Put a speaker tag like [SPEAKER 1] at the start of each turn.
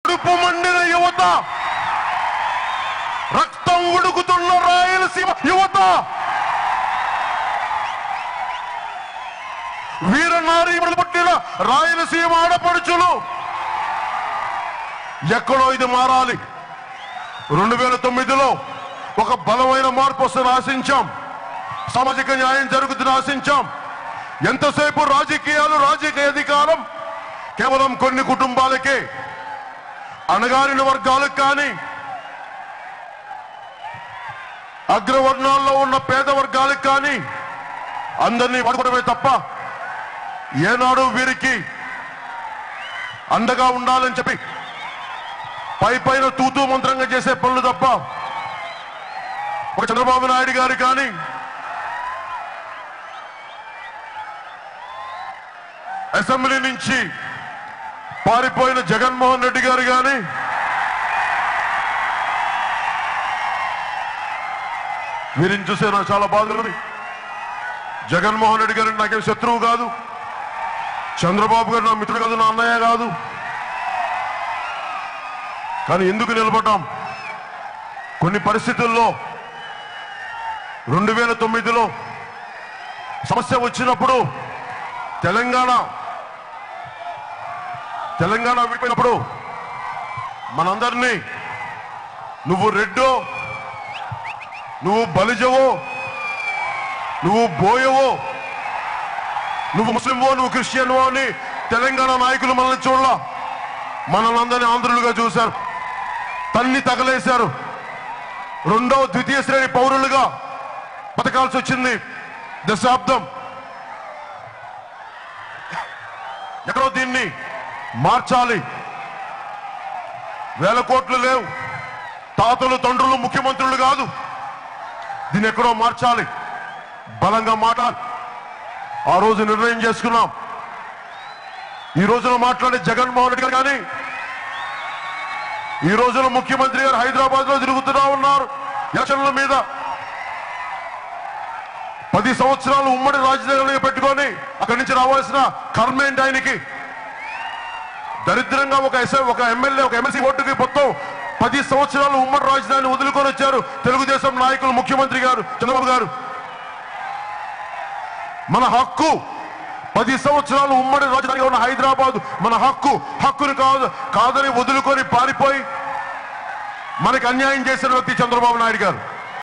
[SPEAKER 1] కడుపు మండిన యువత రక్తం ఉడుకుతున్న రాయలసీమ యువత వీరనారీములు పుట్టిన రాయలసీమ ఆడపడుచులు ఎక్కడో ఇది మారాలి రెండు వేల తొమ్మిదిలో ఒక బలమైన మార్పు వస్తుందని ఆశించాం సామాజిక న్యాయం జరుగుతుందని ఆశించాం ఎంతసేపు రాజకీయాలు రాజకీయ అధికారం కేవలం కొన్ని కుటుంబాలకే అణగారిన వర్గాలకు కానీ అగ్రవర్ణాల్లో ఉన్న పేద వర్గాలకు కానీ అందరినీ పడుకోవడమే తప్ప ఏనాడు వీరికి అండగా ఉండాలని చెప్పి పై పైన తూతూ మంత్రంగా చేసే పనులు తప్ప ఒక చంద్రబాబు నాయుడు గారు కానీ అసెంబ్లీ నుంచి పారిపోయిన జగన్మోహన్ రెడ్డి గారు కానీ వీరిని చూసే నాకు చాలా బాధలు జగన్మోహన్ రెడ్డి గారు నాకేం శత్రువు కాదు చంద్రబాబు గారు నా మిత్రుడు కాదు నా అన్నయ్య కాదు కానీ ఎందుకు నిలబడ్డాం కొన్ని పరిస్థితుల్లో రెండు వేల తొమ్మిదిలో సమస్య వచ్చినప్పుడు తెలంగాణ తెలంగాణ విడిపోయినప్పుడు మనందరినీ నువ్వు రెడ్డో నువ్వు బలిజవో నువ్వు బోయవో నువ్వు ముస్లింవో నువ్వు క్రిస్టియన్వో అని తెలంగాణ నాయకులు మనల్ని చూడాల మనల్ని అందరినీ ఆంధ్రులుగా చూశారు తన్ని తగలేశారు రెండో ద్వితీయ శ్రేణి పౌరులుగా బతకాల్సి వచ్చింది దశాబ్దం ఎక్కడో దీన్ని మార్చాలి వేల కోట్లు లేవు తాతలు తండ్రులు ముఖ్యమంత్రులు కాదు దీన్ని ఎక్కడో మార్చాలి బలంగా మాట్లాడాలి ఆ రోజు నిర్ణయం చేసుకున్నాం ఈ రోజున మాట్లాడే జగన్మోహన్ రెడ్డి గారు కానీ ఈ రోజున ముఖ్యమంత్రి గారు హైదరాబాద్ లో తిరుగుతూ ఉన్నారు ఎలక్షన్ల మీద పది సంవత్సరాలు ఉమ్మడి రాజధానిగా పెట్టుకొని అక్కడి నుంచి రావాల్సిన కర్మ ఏంటి ఆయనకి దరిద్రంగా ఒక ఎస్ఐ ఒక ఎమ్మెల్యే ఒక ఎమ్మెల్సీ ఓటుకి మొత్తం పది సంవత్సరాలు ఉమ్మడి రాజధాని వదులుకొని వచ్చారు తెలుగుదేశం నాయకులు ముఖ్యమంత్రి గారు చంద్రబాబు గారు మన హక్కు పది సంవత్సరాలు ఉమ్మడి రాజధానిగా ఉన్న హైదరాబాద్ మన హక్కు హక్కుని కాదు కాదని వదులుకొని పారిపోయి మనకి అన్యాయం చేసిన వ్యక్తి చంద్రబాబు నాయుడు గారు